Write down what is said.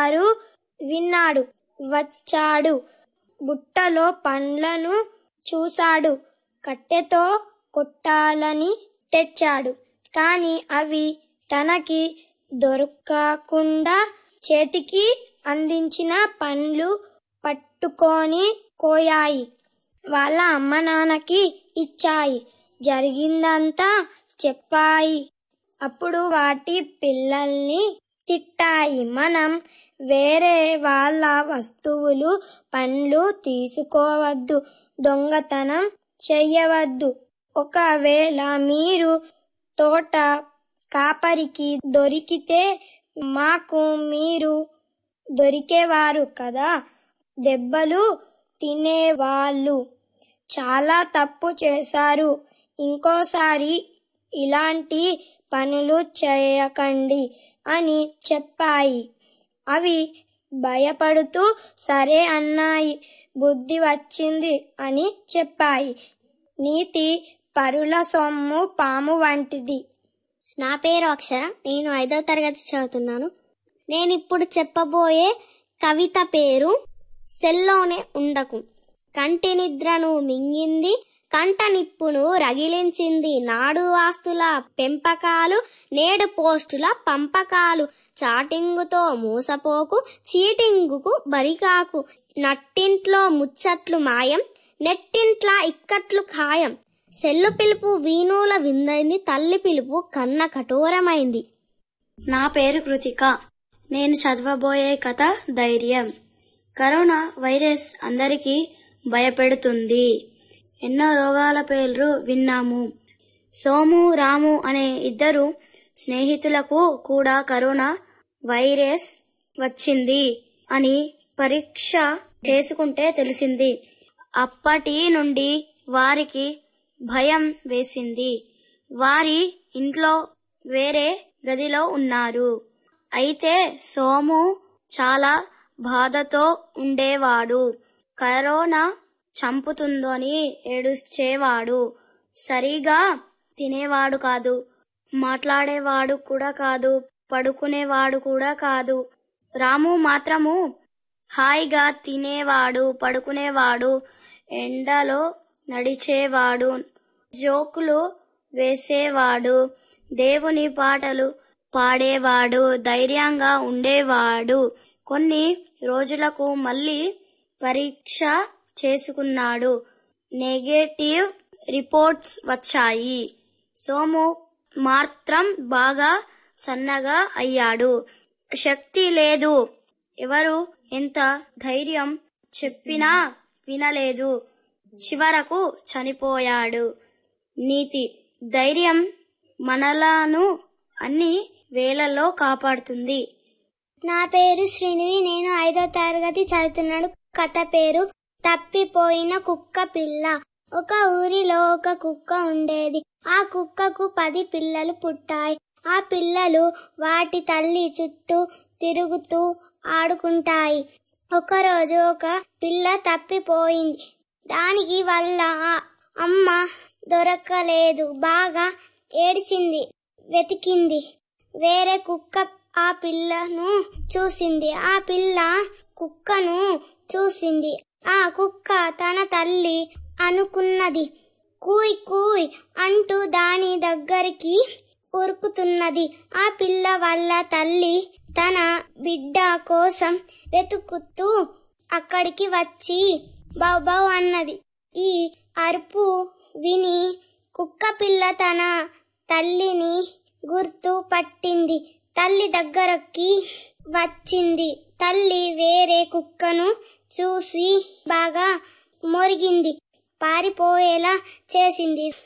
ఎవరు విన్నాడు వచ్చాడు బుట్టలో పండ్లను చూశాడు కట్టెతో కొట్టాలని తెచ్చాడు కాని అవి తనకి దొరకకుండా చేతికి అందించిన పండ్లు పట్టుకొని కోయాయి వాళ్ళ అమ్మ నాన్నకి ఇచ్చాయి జరిగిందంతా చెప్పాయి అప్పుడు వాటి పిల్లల్ని తిట్టాయి మనం వేరే వాళ్ళ వస్తువులు పండ్లు తీసుకోవద్దు దొంగతనం చెయ్యవద్దు ఒకవేళ మీరు తోట కాపరికి దొరికితే మాకు మీరు దొరికేవారు కదా దెబ్బలు తినేవాళ్ళు చాలా తప్పు చేశారు ఇంకోసారి ఇలాంటి పనులు చేయకండి అని చెప్పాయి అవి భయపడుతూ సరే అన్నాయి బుద్ధి వచ్చింది అని చెప్పాయి నీతి పరుల సొమ్ము పాము వంటిది నా పేరు అక్షర నేను ఐదో తరగతి చదువుతున్నాను నేను ఇప్పుడు చెప్పబోయే కవిత పేరు సెల్లోనే ఉండకు కంటి నిద్రను మింగింది కంట నిప్పును రగిలించింది నాడు ఆస్తుల పెంపకాలు నేడు పోస్టుల పంపకాలు చాటింగుతో మూసపోకు చీటింగుకు బరికాకు నట్టింట్లో ముచ్చట్లు మాయం నెట్టింట్ల ఇక్కట్లు ఖాయం సెల్లు పిలుపు వీణుల విందైంది తల్లి పిలుపు కన్న కఠోరమైంది నా పేరు కృతిక నేను చదవబోయే కథ ధైర్యం కరోనా వైరస్ అందరికీ భయపెడుతుంది ఎన్నో రోగాల పేర్లు విన్నాము సోము రాము అనే ఇద్దరు స్నేహితులకు కూడా కరోనా వైరస్ వచ్చింది అని పరీక్ష చేసుకుంటే తెలిసింది అప్పటి నుండి వారికి భయం వేసింది వారి ఇంట్లో వేరే గదిలో ఉన్నారు అయితే సోము చాలా బాధతో ఉండేవాడు కరోనా చంపుతుందని ఏడుచేవాడు సరిగా తినేవాడు కాదు మాట్లాడేవాడు కూడా కాదు పడుకునేవాడు కూడా కాదు రాము మాత్రము హాయిగా తినేవాడు పడుకునేవాడు ఎండలో నడిచేవాడు జోకులు వేసేవాడు దేవుని పాటలు పాడేవాడు ధైర్యంగా ఉండేవాడు కొన్ని రోజులకు మళ్ళీ పరీక్ష చేసుకున్నాడు నెగటివ్ రిపోర్ట్స్ వచ్చాయి సోము మాత్రం బాగా సన్నగా అయ్యాడు శక్తి లేదు ఎవరు ఎంత ధైర్యం చెప్పినా వినలేదు చివరకు చనిపోయాడు నీతి ధైర్యం మనలను అన్ని వేళల్లో కాపాడుతుంది నా పేరు శ్రీనిధి నేను ఐదో తరగతి చదువుతున్నాడు కథ పేరు తప్పిపోయిన కుక్క పిల్ల ఒక ఊరిలో ఒక కుక్క ఉండేది ఆ కుక్కకు పది పిల్లలు పుట్టాయి ఆ పిల్లలు వాటి తల్లి చుట్టూ తిరుగుతూ ఆడుకుంటాయి ఒకరోజు ఒక పిల్ల తప్పిపోయింది దానికి వాళ్ళ ఆ- అమ్మ దొరకలేదు బాగా ఏడ్చింది వెతికింది వేరే కుక్క ఆ పిల్లను చూసింది ఆ పిల్ల కుక్కను చూసింది ఆ కుక్క తన తల్లి అనుకున్నది కూయ్ కూయ్ అంటూ దాని దగ్గరికి ఉరుకుతున్నది ఆ పిల్ల వాళ్ళ తల్లి తన బిడ్డ కోసం వెతుకుతూ అక్కడికి వచ్చి బౌ బౌ అన్నది ఈ అరుపు విని కుక్క పిల్ల తన తల్లిని గుర్తు పట్టింది తల్లి దగ్గరకి వచ్చింది తల్లి వేరే కుక్కను చూసి బాగా మొరిగింది పారిపోయేలా చేసింది